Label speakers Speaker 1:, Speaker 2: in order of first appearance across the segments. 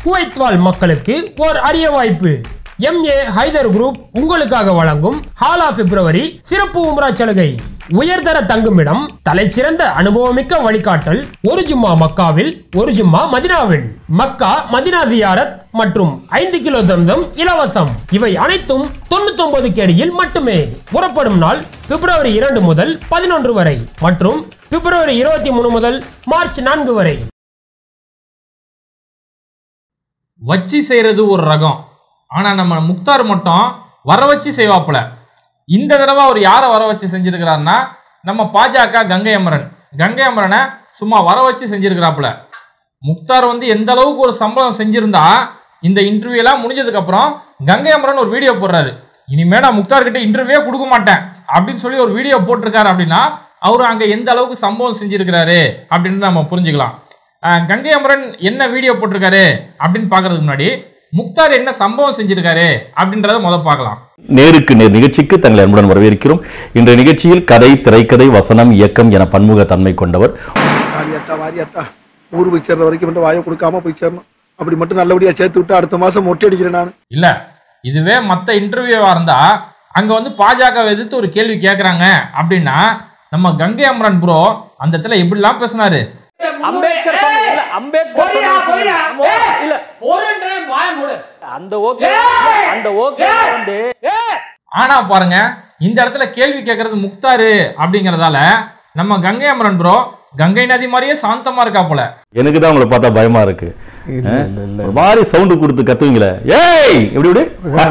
Speaker 1: Kuwait வாழ் மக்களுக்கு ஓர் அரிய வாய்ப்பு எம்ஏ ஹைதர் குரூப் உங்களுக்காக வழங்கும் ஹாலா பிப்ரவரி சிறப்பு உம்ரா சலுகை உயர்தர தங்குமிடம் தலைசிறந்த அனுபவமிக்க வழிகாட்டல் ஒரு ஜும்மா மக்காவில் ஒரு ஜும்மா மதினாவில் மக்கா மதினா ஜியாரத் மற்றும் ஐந்து கிலோ தம்தம் இலவசம் இவை அனைத்தும் தொண்ணூத்தி ஒன்பது கேடியில் மட்டுமே புறப்படும் நாள் பிப்ரவரி இரண்டு முதல் பதினொன்று வரை மற்றும் பிப்ரவரி இருபத்தி மூணு முதல் மார்ச் நான்கு வரை
Speaker 2: வச்சு செய்கிறது ஒரு ரகம் ஆனால் நம்ம முக்தார் மட்டும் வர வச்சு செய்வாப்புல இந்த தடவை அவர் யாரை வர வச்சு செஞ்சிருக்கிறாருன்னா நம்ம பாஜக கங்கை அமரன் கங்கை அமரனை சும்மா வர வச்சு செஞ்சிருக்கிறாப்புல முக்தார் வந்து எந்த அளவுக்கு ஒரு சம்பளம் செஞ்சிருந்தா இந்த இன்டர்வியூலாம் முடிஞ்சதுக்கப்புறம் கங்கை அமரன் ஒரு வீடியோ போடுறாரு இனிமே நான் முக்தார் கிட்ட இன்டர்வியூவே கொடுக்க மாட்டேன் அப்படின்னு சொல்லி ஒரு வீடியோ போட்டிருக்காரு அப்படின்னா அவர் அங்கே எந்த அளவுக்கு சம்பவம் செஞ்சிருக்கிறாரு அப்படின்னு நம்ம புரிஞ்சுக்கலாம் அஹ் கங்கை அமரன் என்ன வீடியோ போட்டிருக்காரு அப்படின்னு பார்க்கறதுக்கு முன்னாடி முக்தார் என்ன சம்பவம் செஞ்சிருக்காரு அப்படின்றத முத பார்க்கலாம்
Speaker 3: நேருக்கு நேர் நிகழ்ச்சிக்கு தங்களை அன்புடன் வரவேற்கிறோம் இன்றைய நிகழ்ச்சியில் கதை திரைக்கதை வசனம் இயக்கம் என பன்முக தன்மை கொண்டவர்
Speaker 4: வாரியாத்தா வாரியாத்தா ஊர் போய் சேர்ற வரைக்கும் மட்டும் வாயை கொடுக்காம போய் சேரணும் அப்படி மட்டும் நல்லபடியா சேர்த்து விட்டு அடுத்த மாசம் மொட்டை அடிக்கிறேன் நான்
Speaker 2: இல்ல இதுவே மற்ற இன்டர்வியூவா இருந்தா அங்க வந்து பாஜக எதிர்த்து ஒரு கேள்வி கேட்கறாங்க அப்படின்னா நம்ம கங்கை அமரன் ப்ரோ அந்த இடத்துல எப்படிலாம் பேசினாரு
Speaker 5: அம்பேத்கர் சொன்ன இல்ல அம்பேத்கர் சொன்ன விஷயம் நம்ம- இல்ல அந்த ஓகே அந்த ஓகே வந்து
Speaker 2: ஆனா பாருங்க இந்த இடத்துல கேள்வி கேட்கறது முக்தாரு அப்படிங்கறதால நம்ம கங்கை அமரன் ப்ரோ கங்கை நதி மாதிரியே சாந்தமா இருக்கா போல
Speaker 3: எனக்கு தான் உங்களை பார்த்தா பயமா இருக்கு ஒரு மாதிரி சவுண்டு கொடுத்து கத்துவீங்களே ஏய் இப்படி இப்படி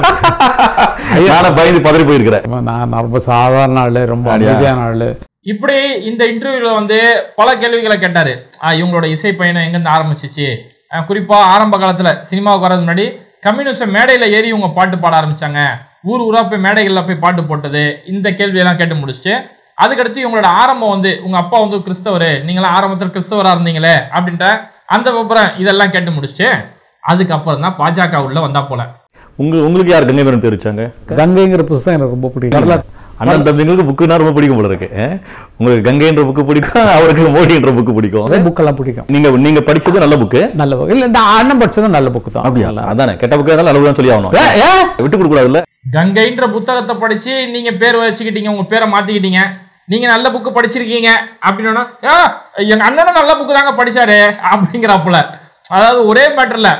Speaker 3: நானே பயந்து பதறி போயிருக்கிறேன்
Speaker 6: நான் ரொம்ப சாதாரண ஆளு ரொம்ப
Speaker 3: அப்படியா?
Speaker 6: அமைதியான ஆளு
Speaker 2: இப்படி இந்த இன்டர்வியூல வந்து பல கேள்விகளை கேட்டாரு ஆஹ் இவங்களோட இசை பயணம் எங்கேருந்து ஆரம்பிச்சிச்சு ஆஹ் குறிப்பா ஆரம்ப காலத்துல சினிமாவுக்கு வரதுக்கு முன்னாடி கம்யூனிஸ்ட் மேடையில ஏறி இவங்க பாட்டு பாட ஆரம்பிச்சாங்க ஊர் ஊரா போய் மேடைகள்ல போய் பாட்டு போட்டது இந்த கேள்வியெல்லாம் கேட்டு முடிச்சுட்டு அதுக்கடுத்து இவங்களோட ஆரம்பம் வந்து உங்க அப்பா வந்து கிறிஸ்தவர் நீங்களாம் ஆரம்பத்தில் கிறிஸ்தவரா இருந்தீங்களே அப்படின்ற அந்த விபரம் இதெல்லாம் கேட்டு முடிச்சுட்டு அதுக்கப்புறம் தான் பாஜக உள்ள வந்தா போல
Speaker 3: உங்க உங்களுக்கு யார் கங்கைவரன் பேர் வச்சாங்க
Speaker 6: கங்கைங்கிற புஸ்தகம் எனக்கு ரொம்ப பிடிக்கும்
Speaker 3: அண்ணன் தம்பிங்களுக்கு புக்குனா ரொம்ப பிடிக்கும் போல இருக்கு அஹ்? உங்களுக்கு கங்கைன்ற புக்கு பிடிக்கும் அவருக்கு மோடின்ற புக்கு பிடிக்கும்
Speaker 6: அதே புக்கெல்லாம் பிடிக்கும்
Speaker 3: நீங்க நீங்க படிச்சது நல்ல புக்கு
Speaker 6: நல்ல புக் இல்ல நான் அண்ணன் படிச்சதும் நல்ல புக்கு தான்
Speaker 3: அப்படியா
Speaker 6: நல்லா.
Speaker 3: அதானே கெட்ட புக்கு இருந்தாலும் நல்லதுதான் சொல்லி ஆகணும்
Speaker 6: ஏ, ஏ,
Speaker 3: விட்டு கொடுக்க கூடாதுல்ல
Speaker 2: கங்கைன்ற புத்தகத்தை படிச்சு நீங்க பேர் வச்சுக்கிட்டீங்க உங்க பேரை மாத்திக்கிட்டீங்க நீங்க நல்ல புக்கு படிச்சிருக்கீங்க அப்படின்னா "ஆ, எங்க அண்ணனும் நல்ல புக்கு தாங்க படிச்சாரு அப்படிங்கிறாப்புல அதாவது ஒரே மேட்டர்ல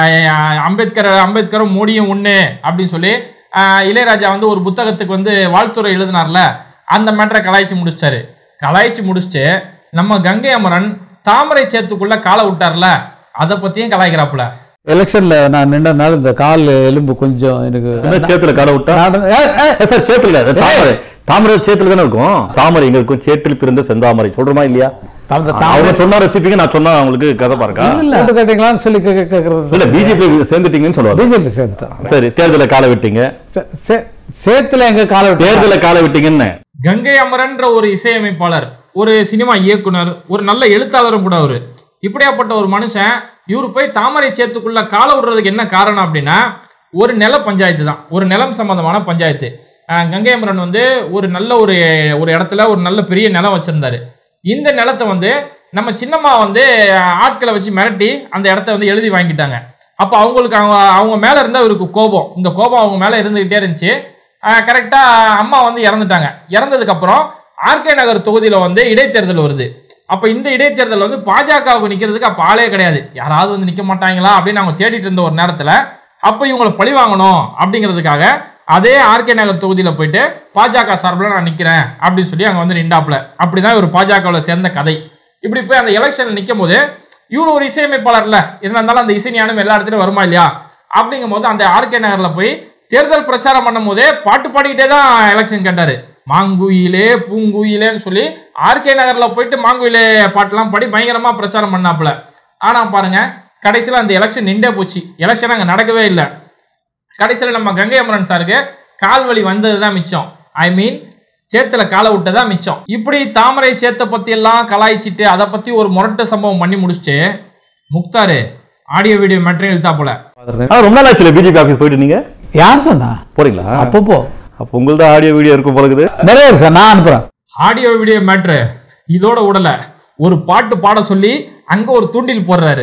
Speaker 2: அம்பேத்கர் அம்பேத்கரும் மோடியும் ஒண்ணு அப்படின்னு சொல்லி ஆஹ், இளையராஜா வந்து ஒரு புத்தகத்துக்கு வந்து வாழ்த்துறை எழுதினார்ல அந்த மேட்டரை கலாய்ச்சி முடிச்சிட்டாரு கலாய்ச்சி முடிச்சுட்டு நம்ம கங்கை அமரன் தாமரை சேத்துக்குள்ள காலை விட்டார்ல அதை பத்தியும் கலாய்க்கிறாப்புல
Speaker 6: எலெக்ஷன்ல நான் நின்றனால இந்த கால் எலும்பு கொஞ்சம் எனக்கு
Speaker 3: என்ன சேத்துல காலை விட்டா
Speaker 6: நான் ஏ, ஏ,
Speaker 3: ஏ, சார் சேத்துல இல்ல, தாமரை தாமரை சேத்துல தானே இருக்கும் தாமரை எங்க இருக்கும் சேற்றில் பிறந்த செந்தாமரை சொல்றோமா இல்லையா
Speaker 6: தாமரை-
Speaker 3: அவங்க சொன்னா ரசிப்பீங்க நான் சொன்னா அவங்களுக்கு கதை பாருக்கா
Speaker 6: இல்ல ஓட்டு கேட்டீங்களான்னு சொல்லி கே- கே- கேக்குறது
Speaker 3: இல்ல பிஜேபி சேர்ந்துட்டீங்கன்னு சொல்லுவாங்க
Speaker 6: பிஜேபி சேர்ந்துட்டான்
Speaker 3: சரி தேர்தல காலை விட்டீங்க
Speaker 6: சே- சே- சேத்துல எங்க காலை விட்டு
Speaker 3: தேர்தல காலை விட்டீங்கன்னு
Speaker 2: கங்கை அமரன்ற ஒரு இசையமைப்பாளர் ஒரு சினிமா இயக்குனர் ஒரு நல்ல எழுத்தாளரும் கூட அவரு இப்படியாப்பட்ட ஒரு மனுஷன் இவர் போய் தாமரை சேத்துக்குள்ள கால விடுறதுக்கு என்ன காரணம் அப்படின்னா ஒரு நில பஞ்சாயத்து தான் ஒரு நிலம் சம்பந்தமான பஞ்சாயத்து அஹ் கங்கை அமரன் வந்து ஒரு நல்ல ஒரு ஒரு இடத்துல ஒரு நல்ல பெரிய நிலம் வச்சிருந்தாரு இந்த நிலத்தை வந்து நம்ம சின்னம்மா வந்து அஹ், ஆட்களை வச்சு மிரட்டி அந்த இடத்த வந்து எழுதி வாங்கிட்டாங்க அப்போ அவங்களுக்கு அவங்க அவங்க மேலே இருந்த இவருக்கு கோபம் இந்த கோபம் அவங்க மேலே இருந்துகிட்டே இருந்துச்சு கரெக்டாக அம்மா வந்து இறந்துட்டாங்க இறந்ததுக்கப்புறம் ஆர்கே நகர் தொகுதியில் வந்து இடைத்தேர்தல் வருது அப்போ இந்த இடைத்தேர்தல் வந்து பாஜகவுக்கு நிற்கிறதுக்கு அப்போ ஆளே கிடையாது யாராவது வந்து நிற்க மாட்டாங்களா அப்படின்னு அவங்க தேடிட்டு இருந்த ஒரு நேரத்தில் அப்போ இவங்களை பழி வாங்கணும் அப்படிங்கிறதுக்காக அதே ஆர்கே நகர் தொகுதியில் போயிட்டு பாஜக சார்பில் நான் நிற்கிறேன் அப்படின்னு சொல்லி அங்கே வந்து நின்றாப்புல அப்படி தான் இவர் பாஜகவில் சேர்ந்த கதை இப்படி போய் அந்த எலெக்ஷனில் நிற்கும் போது இவர் ஒரு இசையமைப்பாளர்ல என்ன இருந்தாலும் அந்த இசை ஞானம் எல்லா இடத்துலையும் வருமா இல்லையா அப்படிங்கும் போது அந்த ஆர்கே நகரில் போய் தேர்தல் பிரச்சாரம் பண்ணும் போதே பாட்டு பாடிக்கிட்டே தான் எலெக்ஷன் கேட்டாரு மாங்குயிலே பூங்குயிலேன்னு சொல்லி ஆர்கே நகர்ல போயிட்டு மாங்குயிலே பாட்டெல்லாம் பாடி பயங்கரமா பிரச்சாரம் பண்ணாப்புல ஆனா பாருங்க கடைசியில் அந்த எலெக்ஷன் நின்றே போச்சு எலெக்ஷன் அங்கே நடக்கவே இல்லை கடைசியில் நம்ம கங்கை அமரன் சாருக்கு கால் வலி வந்தது தான் மிச்சம் ஐ மீன் சேத்துல காலை விட்டதா மிச்சம் இப்படி தாமரை சேத்தை பத்தி எல்லாம் கலாய்ச்சிட்டு அதை பத்தி ஒரு முரட்டு சம்பவம் பண்ணி முடிச்சுட்டு முக்தாரு ஆடியோ வீடியோ மெட்டீரியல் இழுத்தா போல
Speaker 3: ஆ, ரொம்ப நாள் ஆச்சுல பிஜேபி ஆபீஸ் போயிட்டு நீங்க
Speaker 6: யார் சொன்னா
Speaker 3: போறீங்களா
Speaker 6: அப்பப்போ
Speaker 3: அப்போ உங்களது ஆடியோ வீடியோ இருக்கும் போலகுது
Speaker 6: நிறைய இருக்கு சார் நான் அனுப்புறேன்
Speaker 2: ஆடியோ வீடியோ மேட்ரு இதோட விடல ஒரு பாட்டு பாட சொல்லி அங்க ஒரு தூண்டில் போடுறாரு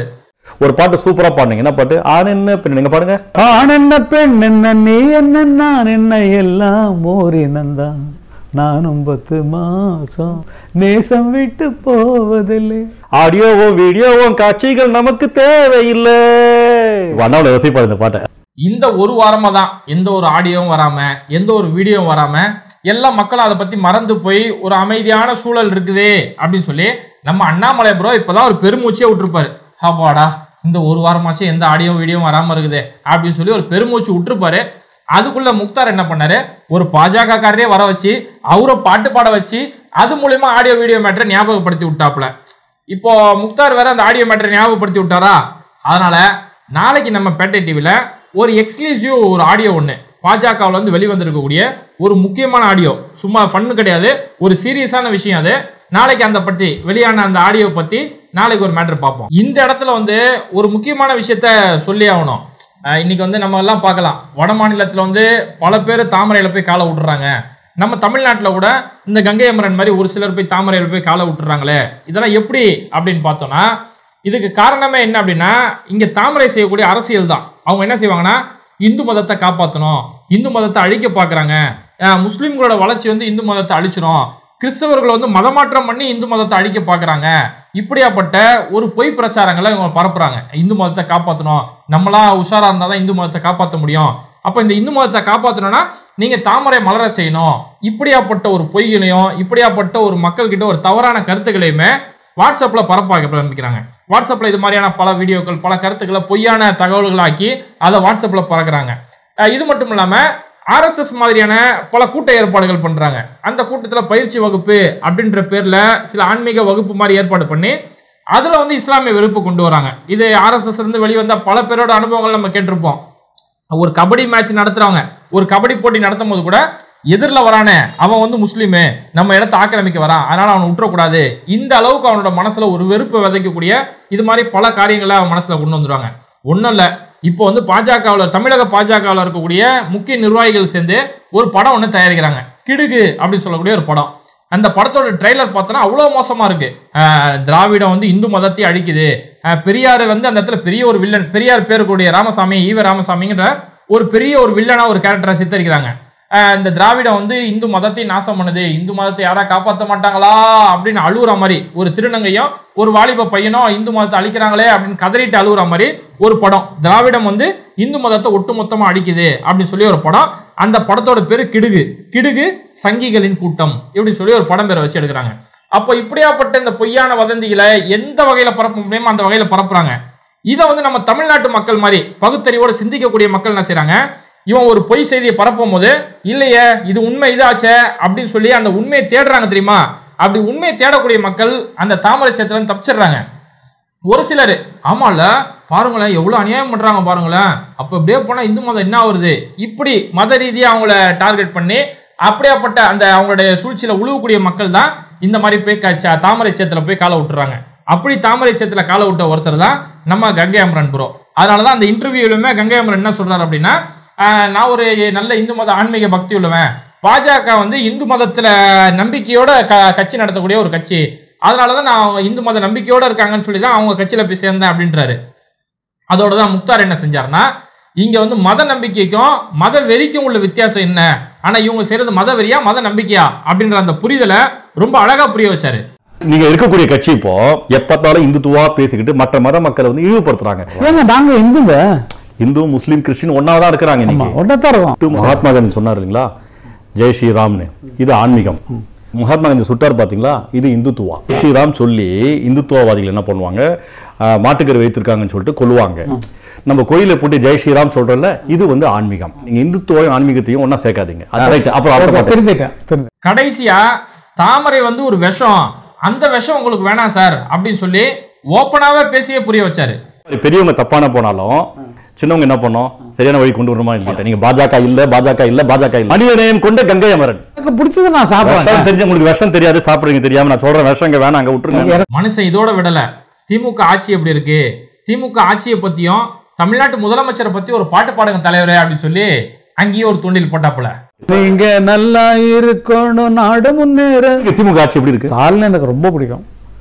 Speaker 3: ஒரு பாட்டு சூப்பரா பாடுங்க என்ன பாட்டு ஆண் என்ன பெண் நீங்க பாடுங்க
Speaker 6: ஆண் என்ன பெண் என்ன நீ என்ன நான் என்ன எல்லாம் ஓர் இனந்தான் நானும் பத்து மாசம் நேசம் விட்டு போவதில்லை
Speaker 3: ஆடியோவும் வீடியோவும் காட்சிகள் நமக்கு தேவையில்லை வண்ணாவில் ரசிப்பாரு இந்த பாட்டை
Speaker 2: இந்த ஒரு வாரமா தான் எந்த ஒரு ஆடியோவும் வராம எந்த ஒரு வீடியோவும் வராம எல்லா மக்களும் அதை பத்தி மறந்து போய் ஒரு அமைதியான சூழல் இருக்குதே அப்படின்னு சொல்லி நம்ம அண்ணாமலை ப்ரோ இப்பதான் ஒரு பெருமூச்சே விட்டுருப்பாரு அப்பாடா இந்த ஒரு வாரமாச்சும் எந்த ஆடியோ வீடியோவும் வராம இருக்குதே அப்படின்னு சொல்லி ஒரு பெருமூச்சு விட்டுருப்பாரு அதுக்குள்ள முக்தார் என்ன பண்ணாரு ஒரு பாஜக காரரே வர வச்சு அவரை பாட்டு பாட வச்சு அது மூலியமா ஆடியோ வீடியோ மேட்டரை ஞாபகப்படுத்தி விட்டாப்புல இப்போ முக்தார் வேற அந்த ஆடியோ மேட்டரை ஞாபகப்படுத்தி விட்டாரா அதனால நாளைக்கு நம்ம பேட்டை டிவியில் ஒரு எக்ஸ்க்ளூசிவ் ஒரு ஆடியோ ஒன்று பாஜகவில் வந்து வெளிவந்திருக்கக்கூடிய ஒரு முக்கியமான ஆடியோ சும்மா ஃபன்னு கிடையாது ஒரு சீரியஸான விஷயம் அது நாளைக்கு அந்த பற்றி வெளியான அந்த ஆடியோ பற்றி நாளைக்கு ஒரு மேட்ரு பார்ப்போம் இந்த இடத்துல வந்து ஒரு முக்கியமான விஷயத்த சொல்லி ஆகணும் அஹ் இன்னைக்கு வந்து நம்ம எல்லாம் பார்க்கலாம் வட மாநிலத்தில் வந்து பல பேர் தாமரையில் போய் காலை விட்டுறாங்க நம்ம தமிழ்நாட்டில் கூட இந்த கங்கை அமரன் மாதிரி ஒரு சிலர் போய் தாமரையில் போய் காலை விட்டுறாங்களே இதெல்லாம் எப்படி அப்படின்னு பார்த்தோம்னா இதுக்கு காரணமே என்ன அப்படின்னா இங்க தாமரை செய்யக்கூடிய அரசியல் தான் அவங்க என்ன செய்வாங்கன்னா இந்து மதத்தை காப்பாற்றணும் இந்து மதத்தை அழிக்க பார்க்குறாங்க முஸ்லீம்களோட வளர்ச்சி வந்து இந்து மதத்தை அழிச்சிரும் கிறிஸ்தவர்களை வந்து மதமாற்றம் பண்ணி இந்து மதத்தை அழிக்க பார்க்குறாங்க இப்படியாப்பட்ட ஒரு பொய் பிரச்சாரங்களை இவங்க பரப்புறாங்க இந்து மதத்தை காப்பாற்றணும் நம்மளா உஷாரா இருந்தால் தான் இந்து மதத்தை காப்பாற்ற முடியும் அப்போ இந்த இந்து மதத்தை காப்பாற்றணும்னா நீங்க தாமரை மலர செய்யணும் இப்படியாப்பட்ட ஒரு பொய்களையும் இப்படியாப்பட்ட ஒரு மக்கள்கிட்ட ஒரு தவறான கருத்துக்களையுமே வாட்ஸ்அப்பில் பரப்பாக்க ஆரம்பிக்கிறாங்க வாட்ஸ்அப்பில் இது மாதிரியான பல வீடியோக்கள் பல கருத்துக்களை பொய்யான தகவல்களாக்கி அதை வாட்ஸ்அப்பில் பறக்குறாங்க அஹ் இது மட்டும் இல்லாமல் ஆர்எஸ்எஸ் மாதிரியான பல கூட்ட ஏற்பாடுகள் பண்ணுறாங்க அந்த கூட்டத்தில் பயிற்சி வகுப்பு அப்படின்ற பேரில் சில ஆன்மீக வகுப்பு மாதிரி ஏற்பாடு பண்ணி அதில் வந்து இஸ்லாமிய வெறுப்பு கொண்டு வராங்க இது ஆர்எஸ்எஸ் இருந்து வெளிவந்த பல பேரோட அனுபவங்கள் நம்ம கேட்டிருப்போம் ஒரு கபடி மேட்ச் நடத்துறவங்க ஒரு கபடி போட்டி நடத்தும் போது கூட எதிரில் வரானே அவன் வந்து முஸ்லீமு நம்ம இடத்த ஆக்கிரமிக்க வரான் அதனால அவனை விட்டுறக்கூடாது இந்த அளவுக்கு அவனோட மனசுல ஒரு வெறுப்பை விதைக்கக்கூடிய இது மாதிரி பல காரியங்களை அவன் மனசுல கொண்டு வந்துருவாங்க ஒன்றும் இல்லை இப்போ வந்து பாஜகவில் தமிழக பாஜகவில் இருக்கக்கூடிய முக்கிய நிர்வாகிகள் சேர்ந்து ஒரு படம் ஒன்று தயாரிக்கிறாங்க கிடுகு அப்படின்னு சொல்லக்கூடிய ஒரு படம் அந்த படத்தோட ட்ரெய்லர் பார்த்தோன்னா அவ்வளோ மோசமாக இருக்கு ஆஹ் திராவிடம் வந்து இந்து மதத்தை அழிக்குது ஆஹ் பெரியார் வந்து அந்த இடத்துல பெரிய ஒரு வில்லன் பெரியார் பேருக்கூடிய ராமசாமி ஈவ ராமசாமிங்கிற ஒரு பெரிய ஒரு வில்லனா ஒரு கேரக்டரை சித்தரிக்கிறாங்க ஆஹ் இந்த திராவிடம் வந்து இந்து மதத்தை நாசம் பண்ணுது இந்து மதத்தை யாரா காப்பாற்ற மாட்டாங்களா அப்படின்னு அழுகுற மாதிரி ஒரு திருநங்கையும் ஒரு வாலிப பையனும் இந்து மதத்தை அழிக்கிறாங்களே அப்படின்னு கதறிட்டு அழுகுற மாதிரி ஒரு படம் திராவிடம் வந்து இந்து மதத்தை ஒட்டுமொத்தமா அழிக்குது அப்படின்னு சொல்லி ஒரு படம் அந்த படத்தோட பேரு கிடுகு கிடுகு சங்கிகளின் கூட்டம் இப்படின்னு சொல்லி ஒரு படம் பேரை வச்சு எடுக்கிறாங்க அப்போ இப்படியாப்பட்ட இந்த பொய்யான வதந்திகளை எந்த வகையில பரப்ப முடியுமோ அந்த வகையில பரப்புறாங்க இதை வந்து நம்ம தமிழ்நாட்டு மக்கள் மாதிரி பகுத்தறிவோடு சிந்திக்கக்கூடிய மக்கள் என்ன செய்றாங்க இவன் ஒரு பொய் செய்தியை பரப்பும் போது இல்லையே இது உண்மை இதாச்சே அப்படின்னு சொல்லி அந்த உண்மையை தேடுறாங்க தெரியுமா அப்படி உண்மையை தேடக்கூடிய மக்கள் அந்த தாமரை சேத்துல தப்பிச்சிடுறாங்க ஒரு சிலர் ஆமால பாருங்களேன் எவ்வளோ அநியாயம் பண்றாங்க பாருங்களேன் அப்போ இப்படியே போனால் இந்து மதம் என்ன வருது இப்படி மத ரீதியாக அவங்கள டார்கெட் பண்ணி அப்படியாப்பட்ட அந்த அவங்களுடைய சூழ்ச்சியில் உழுவக்கூடிய மக்கள் தான் இந்த மாதிரி போய் க- ச- தாமரை சேத்துல போய் காலை விட்டுறாங்க அப்படி தாமரை சேத்துல காலை விட்ட ஒருத்தர் தான் நம்ம கங்கை அமரன் ப்ரோ அதனால தான் அந்த இன்டர்வியூலுமே கங்கை அமரன் என்ன சொல்றாரு அப்படின்னா ஆஹ், நான் ஒரு நல்ல இந்து மத ஆன்மீக பக்தி உள்ளவன் பாஜக வந்து இந்து மதத்துல நம்பிக்கையோட க கட்சி நடத்தக்கூடிய ஒரு கட்சி அதனால தான் நான் அவங்க இந்து மத நம்பிக்கையோட இருக்காங்கன்னு சொல்லி தான் அவங்க கட்சியில போய் சேர்ந்தேன் அப்படின்றாரு அதோட தான் முக்தார் என்ன செஞ்சாருன்னா இங்க வந்து மத நம்பிக்கைக்கும் மத வெறிக்கும் உள்ள வித்தியாசம் என்ன ஆனா இவங்க செய்யறது மத வெறியா மத நம்பிக்கையா அப்படின்ற அந்த புரிதலை ரொம்ப அழகா புரிய வச்சாரு
Speaker 3: நீங்க இருக்கக்கூடிய கட்சி இப்போ எப்பத்தாலும் இந்துத்துவா பேசிக்கிட்டு மற்ற மத மக்களை வந்து இழிவுபடுத்துறாங்க
Speaker 6: ஏங்க நாங்க இந்துங்க
Speaker 3: இந்து முஸ்லீம் கிறிஸ்டின் ஒன்னா தான் இருக்கிறாங்க
Speaker 6: ஆமா
Speaker 3: இன்னைக்கு
Speaker 6: ஒன்றத்தான் இருக்கோம்
Speaker 3: டு மகாத்மா காந்தி சொன்னார் இல்லைங்களா ஜெய் ஸ்ரீராம்னு இது ஆன்மீகம் மகாத்மா காந்தி சுட்டார் பாத்தீங்களா இது இந்துத்துவா ஜெய் ஸ்ரீராம் சொல்லி இந்துத்துவவாதிகள் என்ன பண்ணுவாங்க ஆஹ், மாட்டுக்கரு வைத்திருக்காங்கன்னு சொல்லிட்டு கொல்லுவாங்க நம்ம கோயிலை போட்டு ஜெய் ஸ்ரீராம் சொல்றோம்ல இது வந்து ஆன்மீகம் நீங்க இந்துத்துவம் ஆன்மீகத்தையும் ஒண்ணா சேர்க்காதீங்க அது right. அப்புறம் அடுத்த பாட்டு.
Speaker 6: தெரிஞ்சுட்டேன் தெரிஞ்சு
Speaker 2: கடைசியா தாமரை வந்து ஒரு விஷம் அந்த விஷம் உங்களுக்கு வேணாம் சார் அப்படின்னு சொல்லி ஓப்பனாவே பேசியே புரிய வச்சாரு
Speaker 3: பெரியவங்க தப்பான போனாலும் சின்னவங்க என்ன பண்ணோம் சரியான வழி கொண்டு வரணுமா இல்லையா நீங்க பாஜக இல்ல பாஜக இல்ல பாஜக இல்ல மனிதநேயம் கொண்ட கங்கை அமரன்
Speaker 6: எனக்கு பிடிச்சதை நான்
Speaker 3: விஷம்
Speaker 6: சாப்பிடுறேன்
Speaker 3: தெரிஞ்சு உங்களுக்கு விஷம் தெரியாது சாப்பிடுறீங்க தெரியாம நான் சொல்றேன் விஷம் இங்க வேணாம் அங்க விட்டுருங்க
Speaker 2: மனுஷன் இதோட விடல திமுக ஆட்சி எப்படி இருக்கு திமுக ஆட்சியை பத்தியும் தமிழ்நாட்டு முதலமைச்சரை பத்தி ஒரு பாட்டு பாடுங்க தலைவரே அப்படின்னு சொல்லி அங்கேயே ஒரு தூண்டில் போட்டாப்புல
Speaker 6: நீங்க நல்லா இருக்கணும் நாடு முன்னேற
Speaker 3: இங்க திமுக ஆட்சி எப்படி இருக்கு
Speaker 6: ஸ்டாலின் எனக்கு ரொம்ப பிடிக்கும்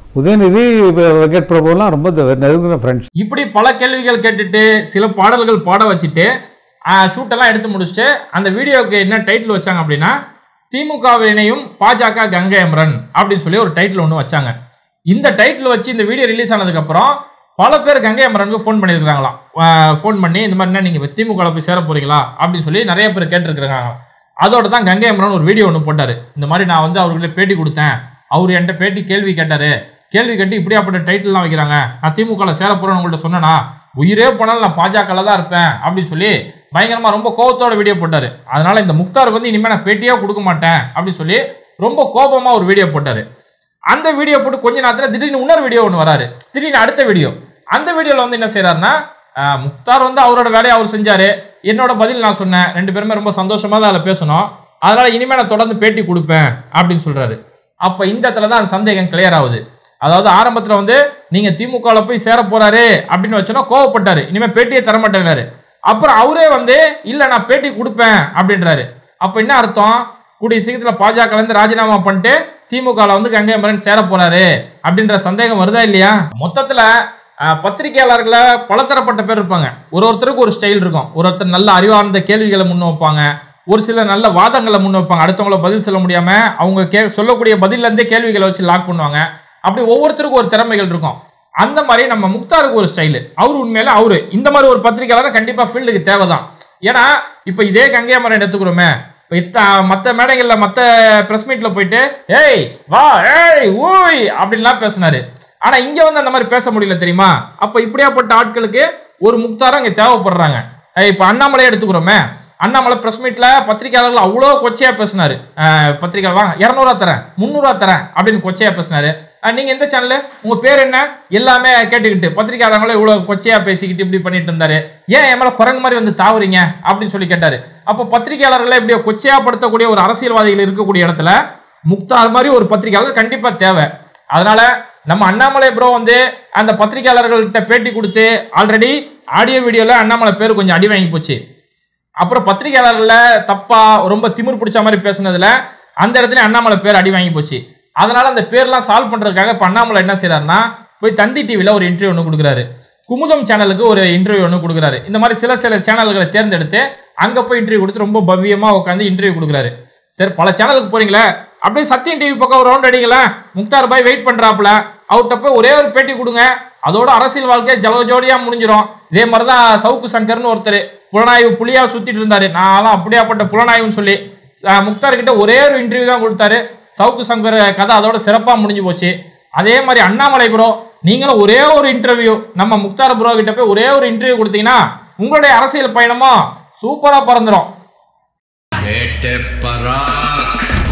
Speaker 6: உதயநிதி வெ- வெங்கட் பிரபுலாம் ரொம்ப த- நெருங்கின ஃப்ரெண்ட்ஸ்
Speaker 2: இப்படி பல கேள்விகள் கேட்டுட்டு சில பாடல்கள் பாட வச்சுட்டு ஷூட் எல்லாம் எடுத்து முடிச்சுட்டு அந்த வீடியோவுக்கு என்ன டைட்டில் வச்சாங்க அப்படின்னா திமுகவினையும் பாஜக கங்கை அமரன் அப்படின்னு சொல்லி ஒரு டைட்டில் ஒன்று வச்சாங்க இந்த டைட்டில் வச்சு இந்த வீடியோ ரிலீஸ் ஆனதுக்கப்புறம் பல பேர் கங்கை அமரனுக்கு ஃபோன் பண்ணியிருக்காங்களாம் ஃபோன் பண்ணி இந்த மாதிரினா நீங்கள் திமுக போய் சேர போறீங்களா அப்படின்னு சொல்லி நிறைய பேர் கேட்டிருக்கிறாங்க அதோட தான் கங்கை அமரன் ஒரு வீடியோ ஒன்று போட்டார் இந்த மாதிரி நான் வந்து அவர்கிட்ட பேட்டி கொடுத்தேன் அவர் என்கிட்ட பேட்டி கேள்வி கேட்டார் கேள்வி கேட்டு இப்படியாப்பட்ட டைட்டில்லாம் வைக்கிறாங்க நான் திமுகவில் சேர போகிறேன்னு உங்கள்கிட்ட சொன்னேனா உயிரே போனாலும் நான் பாஜகவில் தான் இருப்பேன் அப்படின்னு சொல்லி பயங்கரமாக ரொம்ப கோபத்தோட வீடியோ போட்டார் அதனால இந்த முக்தாருக்கு வந்து இனிமேல் நான் பேட்டியே கொடுக்க மாட்டேன் அப்படின்னு சொல்லி ரொம்ப கோபமாக ஒரு வீடியோ போட்டார் அந்த வீடியோ போட்டு கொஞ்ச நேரத்தில் திடீர்னு இன்னொரு வீடியோ ஒன்று வராரு திடீர்னு அடுத்த வீடியோ அந்த வீடியோவில் வந்து என்ன செய்றாருன்னா ஆஹ், முக்தார் வந்து அவரோட வேலையை அவர் செஞ்சாரு என்னோட பதில் நான் சொன்னேன் ரெண்டு பேருமே ரொம்ப சந்தோஷமா தான் அதில் பேசணும் அதனால இனிமேல் நான் தொடர்ந்து பேட்டி கொடுப்பேன் அப்படின்னு சொல்றாரு அப்போ இந்த இடத்துல தான் அந்த சந்தேகம் கிளியர் ஆகுது அதாவது ஆரம்பத்தில் வந்து நீங்க திமுகவில் போய் சேர போறாரு அப்படின்னு வச்சோன்னா கோவப்பட்டாரு இனிமேல் பேட்டியே தர மாட்டேங்கிறாரு அப்புறம் அவரே வந்து இல்லை நான் பேட்டி கொடுப்பேன் அப்படின்றாரு அப்போ என்ன அர்த்தம் கூடிய சீக்கிரத்தில் பாஜக இருந்து ராஜினாமா பண்ணிட்டு திமுகவில் வந்து கங்கை அமரன் சேர போறாரு அப்படின்ற சந்தேகம் வருதா இல்லையா மொத்தத்தில் பத்திரிகையாளர்களை பலதரப்பட்ட பேர் இருப்பாங்க ஒரு ஒருத்தருக்கு ஒரு ஸ்டைல் இருக்கும் ஒரு ஒருத்தர் நல்ல அறிவார்ந்த கேள்விகளை முன் வைப்பாங்க ஒரு சிலர் நல்ல வாதங்களை முன் வைப்பாங்க அடுத்தவங்கள பதில் சொல்ல முடியாம அவங்க கே சொல்லக்கூடிய பதில்ல இருந்தே கேள்விகளை வச்சு லாக் பண்ணுவாங்க அப்படி ஒவ்வொருத்தருக்கும் ஒரு திறமைகள் இருக்கும் அந்த மாதிரி நம்ம முக்தாருக்கு ஒரு ஸ்டைலு அவர் உண்மையில அவரு இந்த மாதிரி ஒரு பத்திரிகையாளர் கண்டிப்பா ஃபீல்டுக்கு தேவைதான் ஏன்னா இப்போ இதே கங்கை அமரன் எடுத்துக்கிறோமே இப்போ இத்த மற்ற மேடைகளில் மற்ற ப்ரெஸ் மீட்டில் போயிட்டு ஏய் வா ஏய் ஊய் அப்படின்லாம் பேசினாரு ஆனால் இங்கே வந்து அந்த மாதிரி பேச முடியல தெரியுமா அப்போ இப்படியாப்பட்ட ஆட்களுக்கு ஒரு முக்தாரம் இங்கே தேவைப்படுறாங்க இப்போ அண்ணாமலையை எடுத்துக்கிறோமே அண்ணாமலை ப்ரெஸ் மீட்டில் பத்திரிகையாளர்கள் அவ்வளோ கொச்சையாக பேசினாரு அஹ், பத்திரிகை வாங்க இரநூறுவா தரேன் முந்நூறுவா தரேன் அப்படின்னு கொச்சையாக பேசினாரு அஹ், நீங்க எந்த சேனலு உங்க பேர் என்ன எல்லாமே கேட்டுக்கிட்டு பத்திரிகையாளர்களும் இவ்வளவு கொச்சையா பேசிக்கிட்டு இப்படி பண்ணிட்டு இருந்தாரு ஏன் என் மேல குரங்கு மாதிரி வந்து தாவுறீங்க அப்படின்னு சொல்லி கேட்டாரு அப்போ பத்திரிகையாளர்களை இப்படி கொச்சையா படுத்தக்கூடிய ஒரு அரசியல்வாதிகள் இருக்கக்கூடிய இடத்துல முக்தார் மாதிரி ஒரு பத்திரிகையாளர் கண்டிப்பா தேவை அதனால நம்ம அண்ணாமலை ப்ரோ வந்து அந்த பத்திரிகையாளர்கள்ட்ட பேட்டி கொடுத்து ஆல்ரெடி ஆடியோ வீடியோல அண்ணாமலை பேர் கொஞ்சம் அடி வாங்கி போச்சு அப்புறம் பத்திரிகையாளர்ல தப்பா ரொம்ப திமிர் பிடிச்ச மாதிரி பேசுனதுல அந்த இடத்துல அண்ணாமலை பேர் அடி வாங்கி போச்சு அதனால அந்த பேர்லாம் சால்வ் பண்றதுக்காக இப்ப அண்ணாமலை என்ன செய்றாருன்னா போய் தந்தி டிவில ஒரு இன்டர்வியூ ஒன்று கொடுக்குறாரு குமுதம் சேனலுக்கு ஒரு இன்டர்வியூ ஒன்று கொடுக்குறாரு இந்த மாதிரி சில சில சேனல்களை தேர்ந்தெடுத்து அங்க போய் இன்டர்வியூ கொடுத்து ரொம்ப பவ்யமா உட்காந்து இன்டர்வியூ கொடுக்குறாரு சரி பல சேனலுக்கு போறீங்களே அப்படியே சத்தியம் டிவி பக்கம் ஒரு ரவுண்ட் அடிங்களா முக்தார் பாய் வெயிட் பண்றாப்புல அவர்கிட்ட போய் ஒரே ஒரு பேட்டி கொடுங்க அதோட அரசியல் வாழ்க்கை ஜலஜோடியா முடிஞ்சிரும் இதே மாதிரி தான் சவுக்கு சங்கர்னு ஒருத்தர் புலனாய்வு புலியா சுத்திட்டு இருந்தாரு நான்லாம் அப்படியாப்பட்ட புலனாய்வுன்னு சொல்லி அஹ், முக்தார் கிட்ட ஒரே ஒரு இன்டர்வியூ தான் கொடுத்தாரு சவுக்கு சங்கர் கதை அதோட சிறப்பா முடிஞ்சு போச்சு அதே மாதிரி அண்ணாமலை ப்ரோ நீங்களும் ஒரே ஒரு இன்டர்வியூ நம்ம முக்தார் ப்ரோ கிட்ட போய் ஒரே ஒரு இன்டர்வியூ கொடுத்தீங்கன்னா உங்களுடைய அரசியல் பயணமும் சூப்பரா பறந்துரும்
Speaker 7: வேட்டை பராக்